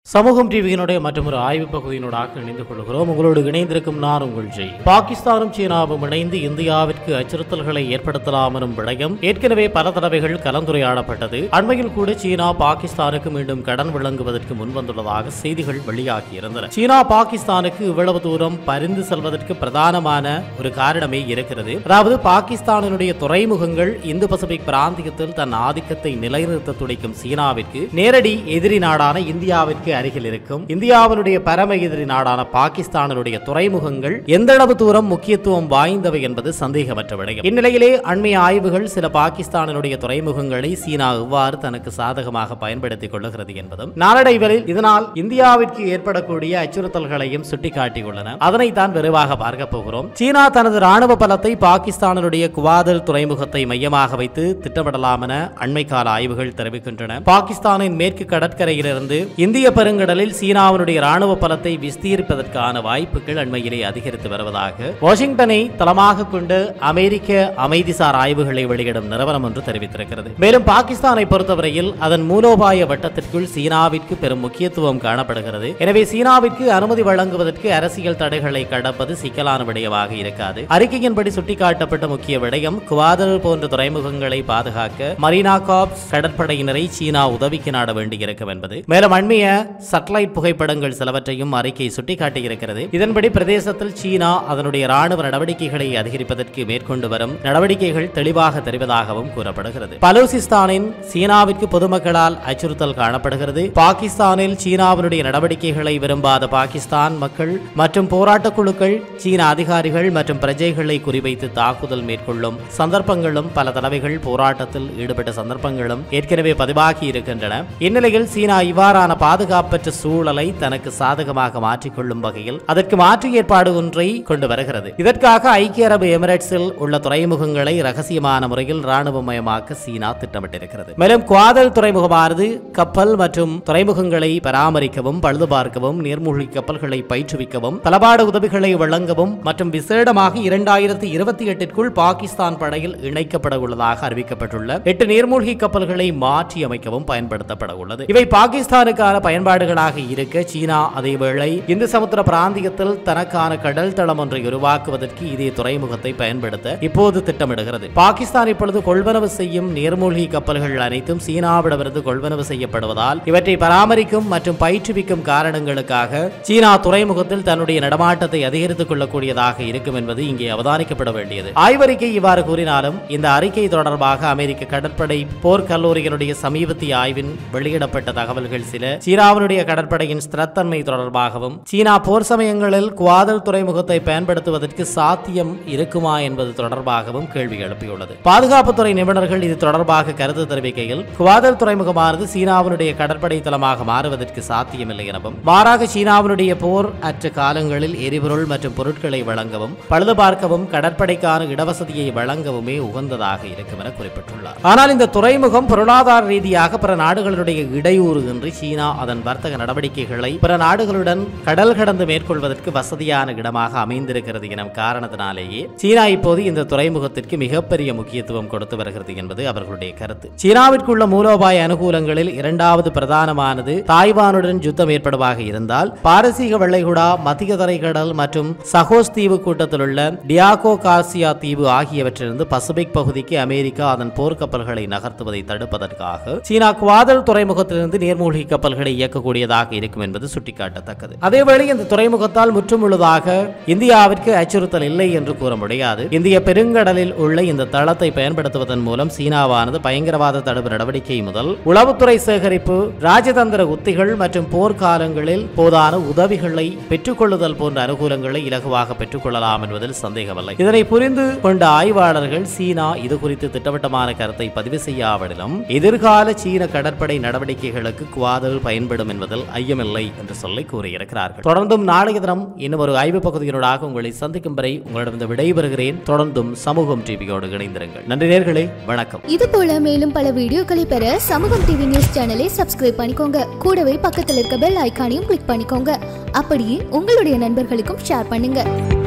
சமூகம் டிவியினுடைய மற்றொரு ஆய்வு பகுதியினூடாக இணைந்து கொள்கிறோம் உங்களோடு இணைந்திருக்கும் நான் உங்கள் ஜெய் பாகிஸ்தானும் சீனாவும் இணைந்து இந்தியாவிற்கு அச்சுறுத்தல்களை ஏற்படுத்தலாம் எனும் விடயம் ஏற்கனவே பல தடவைகள் கலந்துரையாடப்பட்டது அண்மையில் கூட சீனா பாகிஸ்தானுக்கு மீண்டும் கடன் வழங்குவதற்கு முன்வந்துள்ளதாக செய்திகள் வெளியாகியிருந்தன சீனா பாகிஸ்தானுக்கு இவ்வளவு தூரம் பரிந்து செல்வதற்கு பிரதானமான ஒரு காரணமே இருக்கிறது அதாவது பாகிஸ்தானினுடைய துறைமுகங்கள் இந்து பசிபிக் பிராந்தியத்தில் தன் ஆதிக்கத்தை நிலைநிறுத்த துடிக்கும் சீனாவிற்கு நேரடி எதிரி நாடான இந்தியாவிற்கு அருகில் இருக்கும் இந்தியாவினுடைய பரம எதிரி நாடான பாகிஸ்தானினுடைய துறைமுகங்கள் எந்த அளவு தூரம் முக்கியத்துவம் வாய்ந்தவை என்பது சந்தேகமற்ற விடயம் இந்நிலையிலே அண்மைய ஆய்வுகள் சில பாகிஸ்தானினுடைய துறைமுகங்களை சீனா எவ்வாறு தனக்கு சாதகமாக பயன்படுத்திக் கொள்ளுகிறது என்பதும் நாளடைவில் இதனால் இந்தியாவிற்கு ஏற்படக்கூடிய அச்சுறுத்தல்களையும் சுட்டிக்காட்டியுள்ளன அதனை தான் விரைவாக பார்க்க போகிறோம் சீனா தனது ராணுவ பலத்தை பாகிஸ்தானினுடைய குவாதல் துறைமுகத்தை மையமாக வைத்து திட்டமிடலாம் என அண்மை கால ஆய்வுகள் தெரிவிக்கின்றன பாகிஸ்தானின் மேற்கு கடற்கரையிலிருந்து இந்திய பெருங்கடலில் சீனாவினுடைய ராணுவ பலத்தை விஸ்தீரிப்பதற்கான வாய்ப்புகள் அண்மையிலே அதிகரித்து வருவதாக வாஷிங்டனை தளமாக கொண்டு அமெரிக்க அமைதிசார் ஆய்வுகளை வெளியிடும் நிறுவனம் ஒன்று தெரிவித்திருக்கிறது மேலும் பாகிஸ்தானை பொறுத்தவரையில் அதன் மூலோபாய வட்டத்திற்குள் சீனாவிற்கு பெரும் முக்கியத்துவம் காணப்படுகிறது எனவே சீனாவிற்கு அனுமதி வழங்குவதற்கு அரசியல் தடைகளை கடப்பது சிக்கலான விடயமாக இருக்காது அறிக்கையின்படி சுட்டிக்காட்டப்பட்ட முக்கிய விடயம் குவாதல் போன்ற துறைமுகங்களை பாதுகாக்க மரீனா காப்ஸ் கடற்படையினரை சீனா உதவிக்கு நாட வேண்டியிருக்கும் என்பது மேலும் அண்மைய சட்டலைட் புகைப்படங்கள் சிலவற்றையும் அறிக்கை சுட்டிக்காட்டியிருக்கிறது இதன்படி பிரதேசத்தில் சீனா அதனுடைய ராணுவ நடவடிக்கைகளை அதிகரிப்பதற்கு மேற்கொண்டு வரும் நடவடிக்கைகள் தெளிவாக தெரிவதாகவும் கூறப்படுகிறது பலூசிஸ்தானின் சீனாவிற்கு பொதுமக்களால் அச்சுறுத்தல் காணப்படுகிறது பாகிஸ்தானில் சீனாவினுடைய நடவடிக்கைகளை விரும்பாத பாகிஸ்தான் மக்கள் மற்றும் போராட்ட குழுக்கள் சீன அதிகாரிகள் மற்றும் பிரஜைகளை குறிவைத்து தாக்குதல் மேற்கொள்ளும் சந்தர்ப்பங்களும் பல தடவைகள் போராட்டத்தில் ஈடுபட்ட சந்தர்ப்பங்களும் ஏற்கனவே பதிவாகி இருக்கின்றன இந்நிலையில் சீனா இவ்வாறான பாதுகாப்பற்ற சூழலை தனக்கு சாதகமாக மாற்றிக்கொள்ளும் வகையில் அதற்கு மாற்று ஏற்பாடு ஒன்றை கொண்டு வருகிறது இதற்காக ஐக்கிய அரபு எமிரேட்ஸில் உள்ள துறைமுகங்களை ரகசியமான முறையில் ராணுவமயமாக்க சீனா திட்டமிட்டிருக்கிறது மேலும் குவாதல் துறைமுகமானது கப்பல் மற்றும் துறைமுகங்களை பராமரிக்கவும் பழுது பார்க்கவும் நீர்மூழ்கி கப்பல்களை பயிற்றுவிக்கவும் தளபாட உதவிகளை வழங்கவும் மற்றும் விசேடமாக இரண்டாயிரத்தி இருபத்தி எட்டிற்குள் பாகிஸ்தான் படையில் இணைக்கப்பட உள்ளதாக அறிவிக்கப்பட்டுள்ள எட்டு நீர்மூழ்கி கப்பல்களை மாற்றி அமைக்கவும் பயன்படுத்தப்பட உள்ளது இவை பாகிஸ்தானுக்கான பயன்பாடுகளாக இருக்க சீனா அதேவேளை இந்து சமுத்திர பிராந்தியத்தில் தனக்கான கடல் தளம் ஒன்றை உருவாக்குவதற்கு இதே துறைமுகத்தை பயன்படுத்த இப்போது திட்டமிடுகிறது பாகிஸ்தான் இப்பொழுது கொள்வனவு செய்யும் நீர்மூழ்கி கப்பல்கள் அனைத்தும் சீனாவிடமிருந்து கொள்வனவு செய்யப்படுவதால் இவற்றை பராமரிக்கும் மற்றும் பயிற்றுவிக்கும் காரணங்களுக்காக சீனா துறைமுகத்தில் தன்னுடைய நடமாட்டத்தை அதிகரித்துக் கொள்ளக்கூடியதாக இருக்கும் என்பது இங்கே அவதானிக்கப்பட வேண்டியது ஆய்வறிக்கை இவ்வாறு கூறினாலும் இந்த அறிக்கை தொடர்பாக அமெரிக்க கடற்படை போர் கல்லூரியினுடைய சமீபத்திய ஆய்வின் வெளியிடப்பட்ட தகவல்கள் சில சீனாவினுடைய கடற்படையின் ஸ்திரத்தன்மை தொடர்பாகவும் சீனா போர் சமயங்களில் குவாதல் துறைமுகத்தை பயன்படுத்துவதற்கு சாத்தியம் இருக்குமா என்பது தொடர்பாகவும் கேள்வி எழுப்பியுள்ளது பாதுகாப்புத்துறை நிபுணர்கள் இது தொடர்பாக கருத்து தெரிவிக்கையில் குவாதல் துறைமுகமானது சீனாவினுடைய கடற்படை தளமாக மாறுவதற்கு சாத்தியமில்லை எனவும் மாறாக சீனாவினுடைய போர் அற்ற காலங்களில் எரிபொருள் மற்றும் பொருட்களை வழங்கவும் பழுது பார்க்கவும் கடற்படைக்கான இடவசதியை வழங்கவுமே உகந்ததாக இருக்கும் என குறிப்பிட்டுள்ளார் ஆனால் இந்த துறைமுகம் பொருளாதார ரீதியாக பிற நாடுகளுடைய இடையூறு இன்றி சீனா அதன் வர்த்தக நடவடிக்கைகளை பிற நாடுகளுடன் கடல் கடந்து மேற்கொள்வதற்கு வசதியான இடமாக அமைந்திருக்கிறது எனும் காரணத்தினாலேயே சீனா இப்போது இந்த துறைமுகத்திற்கு மிகப்பெரிய முக்கியத்துவம் கொடுத்து வருகிறது என்பது அவர்களுடைய கருத்து சீனாவிற்குள்ள மூலோபாய அனுகூலங்களில் இரண்டாவது பிரதானமானது தாய்வானுடன் யுத்தம் ஏற்படுவாக இருந்தால் பாரசீக வெள்ளைகுடா மத்திய தரைக்கடல் மற்றும் சகோஸ் தீவு கூட்டத்தில் உள்ள டியாகோ கார்சியா தீவு ஆகியவற்றிலிருந்து பசிபிக் பகுதிக்கு அமெரிக்கா அதன் போர்க்கப்பல்களை நகர்த்துவதை தடுப்பதற்காக சீனா குவாதல் துறைமுகத்திலிருந்து நீர்மூழ்கி கப்பல்களை இயக்கக்கூடியதாக இருக்கும் என்பது சுட்டிக்காட்டத்தக்கது அதேவேளை இந்த துறைமுகத்தால் முற்றுமுழுதாக இந்தியாவிற்கு அச்சுறுத்தல் இல்லை என்று கூற முடியாது இந்திய பெருங்கடலில் உள்ள இந்த தளத்தை பயன்படுத்துவதன் மூலம் சீனாவானது பயங்கரவாத தடுப்பு நடவடிக்கை முதல் உளவுத்துறை சேகரிப்பு ராஜதந்திர உத்திகள் மற்றும் போர்க்காலங்களில் போதான உதவிகளை பெற்றுக்கொள்ளுதல் போன்ற அனுகூலங்களை இலகுவாக பெற்றுக்கொள்ளலாம் என்பதில் சந்தேகமில்லை இதனை புரிந்து கொண்ட ஆய்வாளர்கள் சீனா இது குறித்து திட்டவட்டமான கருத்தை பதிவு செய்யாவிடலும் எதிர்கால சீன கடற்படை நடவடிக்கைகளுக்கு குவாதல் பயன்படும் என்பதில் ஐயமில்லை என்று சொல்லி கூறியிருக்கிறார்கள் தொடர்ந்தும் நாளைய தினம் இன்னும் ஒரு ஆய்வு பகுதியினூடாக உங்களை சந்திக்கும் வரை உங்களிடம் விடைபெறுகிறேன் தொடர்ந்தும் சமூகம் டிவியோடு இணைந்திருங்கள் நன்றி நேர்களே வணக்கம் இது போல மேலும் பல வீடியோக்களை பெற சமூகம் டிவி நியூஸ் சேனலை சப்ஸ்கிரைப் பண்ணிக்கோங்க கூடவே பக்கத்தில் இருக்க பெல் ஐகானையும் கிளிக் பண்ணிக்கோங்க அப்படியே உங்களுடைய நண்பர்களுக்கும் ஷேர் பண்ணுங்க